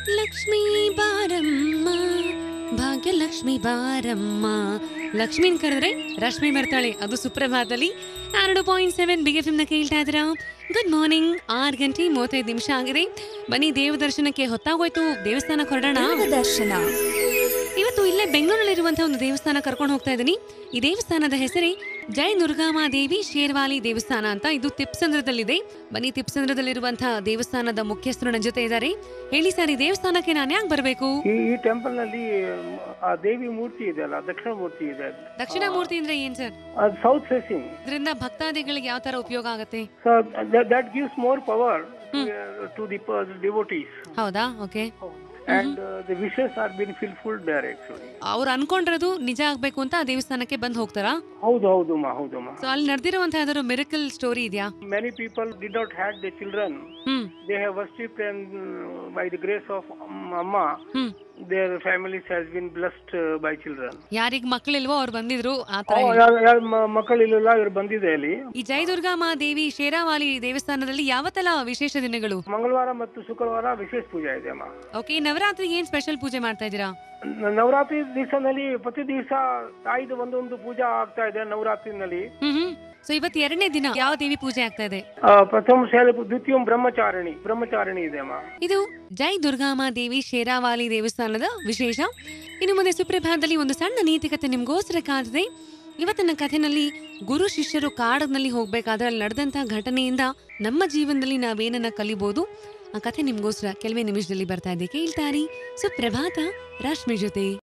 ಲಕ್ಷ್ಮೀ ಬಾರಮ್ಮ ಭಾಗ್ಯಲಕ್ಷ್ಮಿ ಬಾರಮ್ಮ ಲಕ್ಷ್ಮಿನ್ ಕರೆದ್ರೆ ರಶ್ಮಿ ಬರ್ತಾಳೆ ಅದು ಸುಪ್ರಭಾತದಲ್ಲಿ ಎರಡು ಪಾಯಿಂಟ್ ಸೆವೆನ್ ಬಿಗ್ ಎಫ್ ನ ಕೇಳ್ತಾ ಇದ್ದೀರಾ ಗುಡ್ ಮಾರ್ನಿಂಗ್ ಆರು ಗಂಟೆ ಮೂವತ್ತೈದು ನಿಮಿಷ ಆಗಿದೆ ಬನ್ನಿ ದೇವ ದರ್ಶನಕ್ಕೆ ಹೊತ್ತಾಗೋಯ್ತು ದೇವಸ್ಥಾನಕ್ಕೆ ಹೊರಡೋಣ ದರ್ಶನ ಇವತ್ತು ಇಲ್ಲೇ ಬೆಂಗಳೂರಲ್ಲಿರುವಂತಹ ಒಂದು ದೇವಸ್ಥಾನ ಕರ್ಕೊಂಡು ಹೋಗ್ತಾ ಇದ್ದೀನಿ ಈ ದೇವಸ್ಥಾನದ ಹೆಸರೇ ಜೈ ದುರ್ಗಾಮಾ ದೇವಿ ಶೇರ್ವಾಲಿ ದೇವಸ್ಥಾನ ಅಂತ ಇದು ತಿಪ್ಸಂದ್ರದಲ್ಲಿದೆ ಬನ್ನಿ ತಿಪ್ಸಂದ್ರದಲ್ಲಿರುವಂತಹ ದೇವಸ್ಥಾನದ ಮುಖ್ಯಸ್ಥರು ನನ್ನ ಜೊತೆ ಇದ್ದಾರೆ ಹೇಳಿ ಸರ್ ಈ ದೇವಸ್ಥಾನಕ್ಕೆ ನಾನು ಯಾಕೆ ಬರಬೇಕು ಈ ಈ ಟೆಂಪಲ್ ನಲ್ಲಿ ಆ ದೇವಿ ಮೂರ್ತಿ ಇದೆ ಅಲ್ಲ ದಕ್ಷಿಣ ಮೂರ್ತಿ ಇದೆ ದಕ್ಷಿಣ ಮೂರ್ತಿ ಅಂದ್ರೆ ಏನ್ ಸರ್ ಅದು ಸೌತ್ ಫೇಸಿಂಗ್ ಇದರಿಂದ ಭಕ್ತಾದಿಗಳಿಗೆ ಯಾವ ತರ ಉಪಯೋಗ ಆಗುತ್ತೆ so that gives more power to the devotees ಹೌದಾ okay and the wishes are been fulfilled there actually ಅವ್ರು ಅನ್ಕೊಂಡಿರೋದು ನಿಜ ಆಗ್ಬೇಕು ಅಂತ ಆ ದೇವಸ್ಥಾನಕ್ಕೆ ಬಂದು ಹೋಗ್ತಾರಾ ಹೌದು ಹೌದು ಮಾ ಹೌದು ಮಾ ಸೊ ಅಲ್ಲಿ ನಡೆದಿರುವಂತಹ ಯಾವ್ದಾದ್ರು ಮಿರಕಲ್ ಸ್ಟೋರಿ ಇದೆಯಾ many people did not had the children hmm they have worshipped and by the grace of Amma hmm their families has been blessed by children ಯಾರಿಗ್ ಮಕ್ಕಳಿಲ್ವೋ ಅವ್ರು ಬಂದಿದ್ರು ಆ ತರ ಹೇಳಿ. ಯಾರು ಮಕ್ಕಳಿಲ್ಲ ಇವ್ರು ಬಂದಿದೆ ಅಲ್ಲಿ ಈ ಜೈ ದುರ್ಗಾಮಾ ದೇವಿ ಶೇರಾವಾಲಿ ದೇವಸ್ಥಾನದಲ್ಲಿ ಯಾವತ್ತೆಲ್ಲ ವಿಶೇಷ ದಿನಗಳು ಮಂಗಳವಾರ ಮತ್ತು ಶುಕ್ರವಾರ ವಿಶೇಷ ಪೂಜೆ ಇದೆ ಅಮ್ಮ ಓಕೆ ಈ ನವರಾತ್ರಿಗೆ ಏನ್ ಸ್ಪೆಷಲ್ ಪೂಜೆ ಮಾಡ್ತಾ ಇದ್ದೀರಾ ನ- ನವರಾತ್ರಿ ದಿವಸದಲ್ಲಿ ಪ್ರತಿ ದಿವಸ ತಾಯಿದು ಒಂದೊಂದು ಪೂಜಾ ಆಗ್ತಾ ಇದೆ ನವರಾತ್ರಿನಲ್ಲಿ ಹ್ಮ್ ಹ್ಮ್ ಸೊ ಇವತ್ತು ಎರಡನೇ ದಿನ ಯಾವ ದೇವಿ ಪೂಜೆ ಆಗ್ತಾ ಇದೆ ಆ, ಪ್ರಥಮ ಶೈಲ ದ್ವಿತೀಯ ಬ್ರಹ್ಮಚಾರಿಣಿ ಬ್ರಹ್ಮಚಾರಿಣಿ ಇದೆ ಅಮ್ಮ ಇದು ಜೈ ದುರ್ಗಾಮಾ ದೇವಿ ಶೇರಾವಾಲಿ ದೇವಸ್ಥಾನದ ವಿಶೇಷ ಇನ್ನು ಮುಂದೆ ಸುಪ್ರಭಾತದಲ್ಲಿ ಒಂದು ಸಣ್ಣ ನೀತಿಕತೆ ನಿಮ್ಗೋಸ್ಕರ ಕಾದಿದೆ ಇವತ್ತಿನ ಕಥೆನಲ್ಲಿ ಗುರು ಶಿಷ್ಯರು ಕಾಡಿನಲ್ಲಿ ಹೋಗ್ಬೇಕಾದ್ರೆ ಅಲ್ಲಿ ನಡೆದಂತಹ ಘಟನೆಯಿಂದ ನಮ್ಮ ಜೀವನದಲ್ಲಿ ನಾವೇನನ್ನ ಕಲಿಬಹುದು ಆ ಕಥೆ ನಿಮ್ಗೋಸ್ಕರ ಕೆಲವೇ ನಿಮಿಷದಲ್ಲಿ ಬರ್ತಾ ಇದೆ ಕೇಳ್ತಾರಿ ಸುಪ್ರಭಾತ ರಶ್ಮಿ ಜೊತೆ